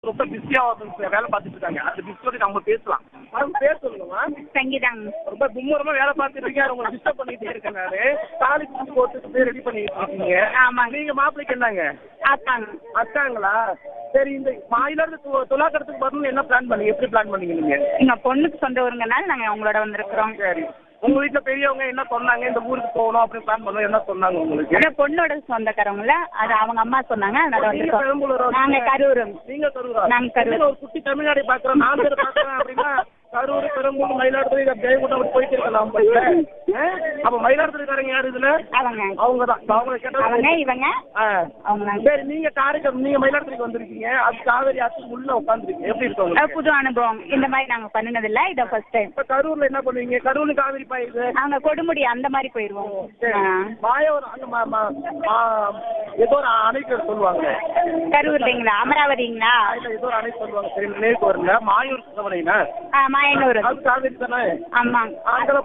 ரொம்ப பிஸியா வேலை பார்த்துட்டு இருக்காங்க அந்த பிஸியோட நம்ம பேசலாம் மேடம் பேர் சொல்லுங்கம்மா சங்கீதாங்க ரொம்ப மும்முரமா வேலை பார்த்துட்டு இருக்கீங்க உங்களை டிஸ்டர்ப் பண்ணிட்டே இருக்கேன் நானு தாலி பிடிச்சி போட்டு ரெடி பண்ணிட்டு இருக்கீங்க ஆமாங்க. நீங்க மாப்பிளைக்கு என்னங்க அக்காங்க அக்காங்களா சரி இந்த மாயில இருந்து து- துலாக்கரத்துக்கு வரணும்னு என்ன பிளான் பண்ணீங்க எப்படி பிளான் பண்ணீங்க நீங்க எங்க பொண்ணுக்கு சொந்த ஊருங்கனால நாங்க அவங்களோட வந்திருக்கிறோம் சரி உங்க வீட்டுல பெரியவங்க என்ன சொன்னாங்க இந்த ஊருக்கு போகணும் அப்படின்னு பிளான் பண்ணோம் என்ன சொன்னாங்க உங்களுக்கு ஆனா பொண்ணோட சொந்தக்காரவங்கள அது அவங்க அம்மா சொன்னாங்க அதனால நீங்க பெரம்பலூரா? வந்திருக்கோம் நாங்க கரூர் நீங்க கரூரா நாங்க கரூர். நீங்க ஒரு குட்டி தமிழ்நாடு பாக்குறோம் நாலு பேர் பாக்குறோம் அப்படின்னா கரூர் பெரம்பலூர் மயிலாடுதுறை இதை ஜெயகுண்டம் அப்படி போயிட்டு இருக்கலாம் போயில அப்ப மயிலாடுதுறைக்காரங்க யாரு இதுல அவங்க அவங்க தான் அவங்க கேட்டா அவங்க இவங்க ஆ. அவங்க நாங்க சரி நீங்க காரைக்கால் நீங்க மயிலாடுதுறைக்கு வந்திருக்கீங்க அது காவேரி ஆற்றுக்கு உள்ள உட்காந்துருக்கீங்க எப்படி இருக்கு அஹ் உங்களுக்கு புது அனுபவம் இந்த மாதிரி நாங்க பண்ணினது இல்ல இத ஃபர்ஸ்ட் டைம் இப்ப கரூர்ல என்ன பண்ணுவீங்க கரூர் காவேரி பாயுது அவங்க கொடுமுடி அந்த மாதிரி போயிருவோம் சரி ஆ. மாயவரம் அங்க ம- ம- மா- ஏதோ ஒரு அணை பேர் சொல்லுவாங்க கரூர்லீங்களா அமராவதிங்களா அதுல ஏதோ ஒரு அணை சொல்லுவாங்க சரி நேருக்கு வரல மாயூர் சுத்தமனைனா ஆ, மாயனூர் அது காவேரி தானே ஆமாங்க அங்கெல்லாம்